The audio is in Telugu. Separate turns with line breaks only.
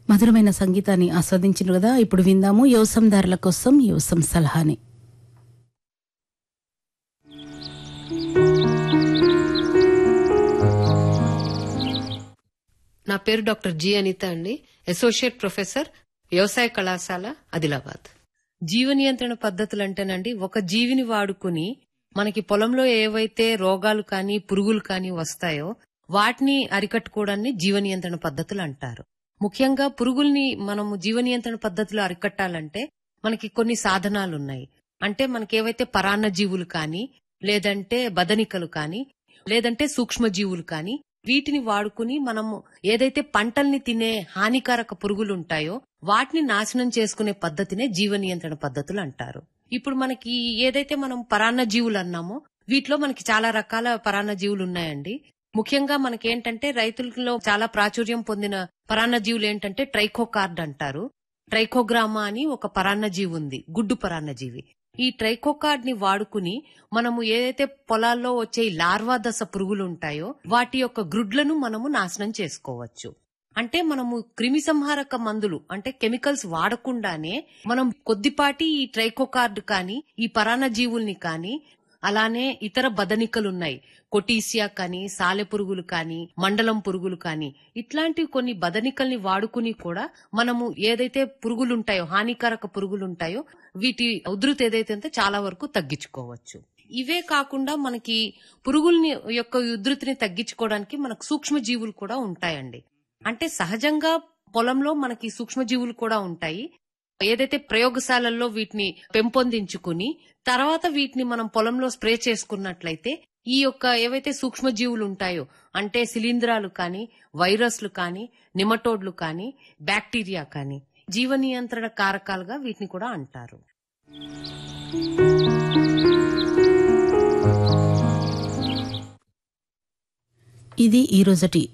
మధురమైన సంగీతాన్ని ఆస్వాదించిన కదా ఇప్పుడు విందాము యోసందారుల కోసం యోసం సలహాని
నా పేరు డాక్టర్ జి అనిత అండి అసోసియేట్ ప్రొఫెసర్ వ్యవసాయ కళాశాల ఆదిలాబాద్ జీవ నియంత్రణ పద్ధతులు అంటేనండి ఒక జీవిని వాడుకుని మనకి పొలంలో ఏవైతే రోగాలు కానీ పురుగులు కానీ వస్తాయో వాటిని అరికట్టుకోవడాన్ని జీవ నియంత్రణ పద్ధతులు అంటారు ముఖ్యంగా పురుగుల్ని మనము జీవ నియంత్రణ పద్ధతులు అరికట్టాలంటే మనకి కొన్ని సాధనాలు ఉన్నాయి అంటే మనకి ఏవైతే పరాన్న జీవులు కానీ లేదంటే బదనికలు కానీ లేదంటే సూక్ష్మజీవులు కానీ వీటిని వాడుకుని మనము ఏదైతే పంటల్ని తినే హానికారక పురుగులు ఉంటాయో వాటిని నాశనం చేసుకునే పద్ధతినే జీవ నియంత్రణ పద్ధతులు అంటారు ఇప్పుడు మనకి ఏదైతే మనం పరాన్న జీవులు అన్నామో వీటిలో మనకి చాలా రకాల పరాన్న జీవులు ఉన్నాయండి ముఖ్యంగా మనకి ఏంటంటే రైతులలో చాలా ప్రాచుర్యం పొందిన పరాన్న జీవులు ఏంటంటే ట్రైకోకార్డ్ అంటారు ట్రైకోగ్రామా అని ఒక పరాన్నజీవి ఉంది గుడ్డు పరాన్నజీవి ఈ ట్రైకోకార్డ్ ని వాడుకుని మనము ఏదైతే పొలాల్లో వచ్చే ఈ లార్వా దశ పురుగులు ఉంటాయో వాటి యొక్క గ్రుడ్లను మనము నాశనం చేసుకోవచ్చు అంటే మనము క్రిమి సంహారక మందులు అంటే కెమికల్స్ వాడకుండానే మనం కొద్దిపాటి ఈ ట్రైకోకార్డ్ కానీ ఈ పరాన్నజీవుల్ని కానీ అలానే ఇతర బదనికలు ఉన్నాయి కొటీసియా కానీ సాలె పురుగులు కానీ మండలం పురుగులు కానీ ఇట్లాంటి కొన్ని బదనికల్ని వాడుకుని కూడా మనము ఏదైతే పురుగులు ఉంటాయో హానికారక పురుగులు ఉంటాయో వీటి ఉధృతి ఏదైతే ఉందో చాలా వరకు తగ్గించుకోవచ్చు ఇవే కాకుండా మనకి పురుగుల్ని యొక్క ఉధృతిని తగ్గించుకోవడానికి మనకు సూక్ష్మజీవులు కూడా ఉంటాయండి అంటే సహజంగా పొలంలో మనకి సూక్ష్మజీవులు కూడా ఉంటాయి ఏదైతే ప్రయోగశాలల్లో వీటిని పెంపొందించుకుని తర్వాత వీటిని మనం పొలంలో స్ప్రే చేసుకున్నట్లయితే ఈ యొక్క ఏవైతే సూక్ష్మజీవులు ఉంటాయో అంటే శిలీంధ్రాలు కానీ వైరస్లు కానీ నిమటోడ్లు కానీ బ్యాక్టీరియా కానీ జీవ నియంత్రణ కారకాలుగా వీటిని కూడా అంటారు
ఇది ఈ రోజటి